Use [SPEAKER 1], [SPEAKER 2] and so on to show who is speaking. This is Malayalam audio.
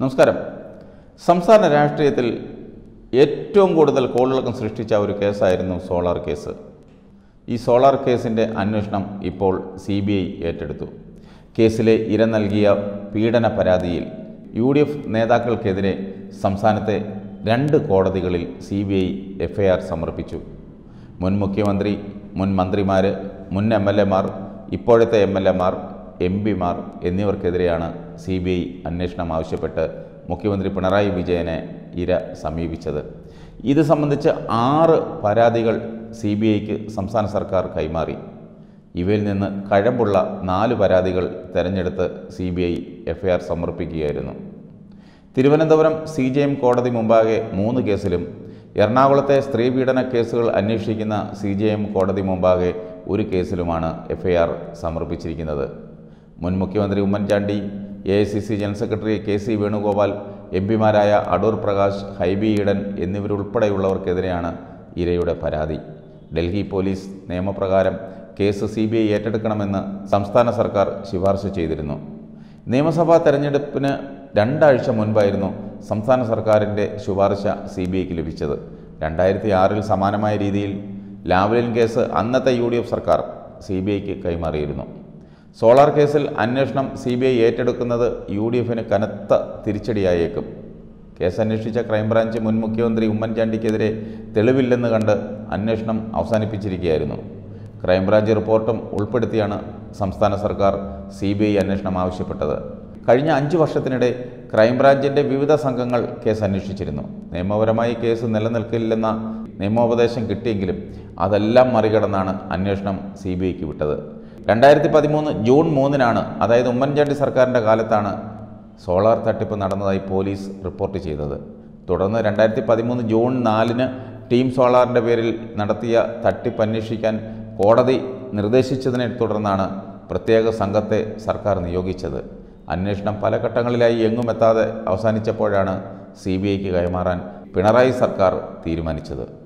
[SPEAKER 1] നമസ്കാരം സംസ്ഥാന രാഷ്ട്രീയത്തിൽ ഏറ്റവും കൂടുതൽ കോളിളക്കം സൃഷ്ടിച്ച ഒരു കേസായിരുന്നു സോളാർ കേസ് ഈ സോളാർ കേസിൻ്റെ അന്വേഷണം ഇപ്പോൾ സി ബി ഐ ഏറ്റെടുത്തു കേസിലെ ഇര നൽകിയ പീഡന പരാതിയിൽ യു ഡി എഫ് നേതാക്കൾക്കെതിരെ സംസ്ഥാനത്തെ രണ്ട് കോടതികളിൽ സി ബി ഐ എഫ്ഐആർ സമർപ്പിച്ചു മുൻ മുഖ്യമന്ത്രി മുൻ മന്ത്രിമാർ മുൻ എം എൽ എമാർ ഇപ്പോഴത്തെ എം എൽ എമാർ എം പിമാർ എന്നിവർക്കെതിരെയാണ് സി ബി ഐ അന്വേഷണം ആവശ്യപ്പെട്ട് മുഖ്യമന്ത്രി പിണറായി വിജയനെ ഇര സമീപിച്ചത് ഇത് സംബന്ധിച്ച് ആറ് പരാതികൾ സി ബി ഐക്ക് സംസ്ഥാന സർക്കാർ കൈമാറി ഇവയിൽ നിന്ന് കഴമ്പുള്ള നാല് പരാതികൾ തെരഞ്ഞെടുത്ത് സി ബി ഐ എഫ്ഐആർ സമർപ്പിക്കുകയായിരുന്നു തിരുവനന്തപുരം സി ജെ എം കോടതി മുമ്പാകെ മൂന്ന് കേസിലും എറണാകുളത്തെ സ്ത്രീപീഡന കേസുകൾ അന്വേഷിക്കുന്ന സി ജെ എം കോടതി മുമ്പാകെ ഒരു കേസിലുമാണ് എഫ്ഐആർ സമർപ്പിച്ചിരിക്കുന്നത് മുൻ മുഖ്യമന്ത്രി Oommen Chandy A I C C general secretary K C Venugopal M പിമാരായ അടൂർ പ്രകാശ് ഹൈബി ഈഡൻ എന്നിവരുൾപ്പെടെയുള്ളവർക്കെതിരെയാണ് ഇരയുടെ പരാതി ഡൽഹി പോലീസ് നിയമപ്രകാരം കേസ് സി ബി ഐ ഏറ്റെടുക്കണമെന്ന് സംസ്ഥാന സർക്കാർ ശുപാർശ ചെയ്തിരുന്നു നിയമസഭാ തെരഞ്ഞെടുപ്പിന് രണ്ടാഴ്ച മുൻപായിരുന്നു സംസ്ഥാന സർക്കാരിൻ്റെ ശുപാർശ സി ബി ഐക്ക് ലഭിച്ചത് രണ്ടായിരത്തി ആറിൽ സമാനമായ രീതിയിൽ ലാവ്ലിൻ കേസ് അന്നത്തെ യു ഡി എഫ് സർക്കാർ സി ബി ഐക്ക് കൈമാറിയിരുന്നു സോളാർ കേസിൽ അന്വേഷണം സി ബി ഐ ഏറ്റെടുക്കുന്നത് യു ഡി എഫിന് കനത്ത തിരിച്ചടിയായേക്കും കേസ് അന്വേഷിച്ച ക്രൈംബ്രാഞ്ച് മുൻ മുഖ്യമന്ത്രി ഉമ്മൻചാണ്ടിക്കെതിരെ തെളിവില്ലെന്ന് കണ്ട് അന്വേഷണം അവസാനിപ്പിച്ചിരിക്കുകയായിരുന്നു ക്രൈംബ്രാഞ്ച് റിപ്പോർട്ടും ഉൾപ്പെടുത്തിയാണ് സംസ്ഥാന സർക്കാർ സി ബി ഐ അന്വേഷണം ആവശ്യപ്പെട്ടത് കഴിഞ്ഞ അഞ്ച് വർഷത്തിനിടെ ക്രൈംബ്രാഞ്ചിൻ്റെ വിവിധ സംഘങ്ങൾ കേസ് അന്വേഷിച്ചിരുന്നു നിയമപരമായി കേസ് നിലനിൽക്കില്ലെന്ന നിയമോപദേശം കിട്ടിയെങ്കിലും അതെല്ലാം മറികടന്നാണ് അന്വേഷണം സി ബി ഐക്ക് വിട്ടത് രണ്ടായിരത്തി പതിമൂന്ന് ജൂൺ മൂന്നിനാണ് അതായത് ഉമ്മൻചാണ്ടി സർക്കാരിൻ്റെ കാലത്താണ് സോളാർ തട്ടിപ്പ് നടന്നതായി പോലീസ് റിപ്പോർട്ട് ചെയ്തത് തുടർന്ന് രണ്ടായിരത്തി പതിമൂന്ന് ജൂൺ നാലിന് ടീം സോളാറിൻ്റെ പേരിൽ നടത്തിയ തട്ടിപ്പ് അന്വേഷിക്കാൻ കോടതി നിർദ്ദേശിച്ചതിനെ തുടർന്നാണ് പ്രത്യേക സംഘത്തെ സർക്കാർ നിയോഗിച്ചത് അന്വേഷണം പല ഘട്ടങ്ങളിലായി എങ്ങും എത്താതെ അവസാനിച്ചപ്പോഴാണ് സി ബി ഐക്ക് കൈമാറാൻ പിണറായി സർക്കാർ തീരുമാനിച്ചത്